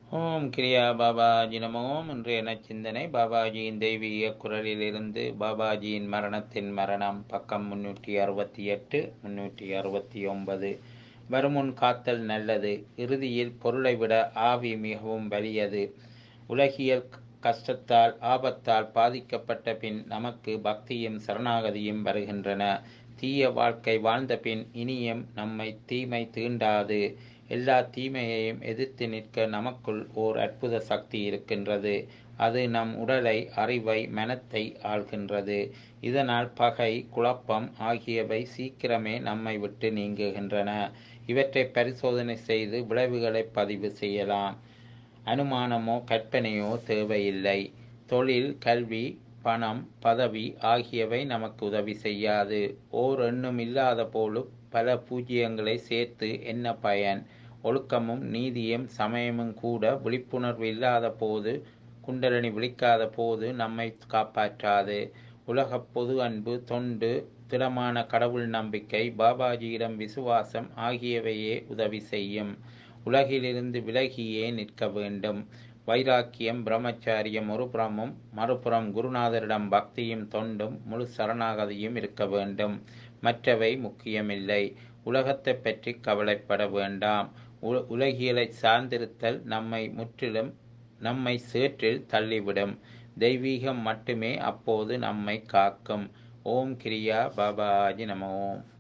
ஓம் கிரியா பாபாஜி நமோம் இன்றைய நச்சிந்தனை பாபாஜியின் தெய்வீக குரலிலிருந்து பாபாஜியின் மரணத்தின் மரணம் பக்கம் முன்னூற்றி அறுபத்தி எட்டு முன்னூற்றி அறுபத்தி ஒன்பது வருமுன் காத்தல் நல்லது இறுதியில் பொருளை விட ஆவி மிகவும் வலியது உலகியல் கஷ்டத்தால் ஆபத்தால் பாதிக்கப்பட்ட பின் நமக்கு பக்தியும் சரணாகதியும் வருகின்றன தீய வாழ்க்கை வாழ்ந்த பின் இனியும் நம்மை தீமை தீண்டாது எல்லா தீமையையும் எதிர்த்து நிற்க நமக்குள் ஓர் அற்புத சக்தி இருக்கின்றது அது நம் உடலை அறிவை மனத்தை ஆள்கின்றது இதனால் பகை குழப்பம் ஆகியவை சீக்கிரமே நம்மை விட்டு நீங்குகின்றன இவற்றை பரிசோதனை செய்து விளைவுகளை பதிவு செய்யலாம் அனுமானமோ கற்பனையோ தேவையில்லை தொழில் கல்வி பணம் பதவி ஆகியவை நமக்கு உதவி செய்யாது ஓர் எண்ணும் இல்லாத போலும் பல பூஜ்ஜியங்களை சேர்த்து என்ன பயன் ஒழுக்கமும் நீதியும் சமயமும் கூட விழிப்புணர்வு இல்லாத போது குண்டலனி விழிக்காத போது நம்மை காப்பாற்றாது உலக பொது அன்பு தொண்டு திடமான கடவுள் நம்பிக்கை பாபாஜியிடம் விசுவாசம் ஆகியவையே உதவி செய்யும் உலகிலிருந்து விலகியே நிற்க வேண்டும் வைராக்கியம் பிரம்மச்சாரியம் ஒரு புறமும் மறுபுறம் குருநாதரிடம் பக்தியும் தொண்டும் முழு சரணாகதியும் இருக்க வேண்டும் மற்றவை முக்கியமில்லை உலகத்தை பற்றி கவலைப்பட வேண்டாம் உலகியலை சார்ந்திருத்தல் நம்மை முற்றிலும் நம்மை சேற்றில் தள்ளிவிடும் தெய்வீகம் மட்டுமே அப்போது நம்மை காக்கும் ஓம் கிரியா பாபாஜி நம ஓம்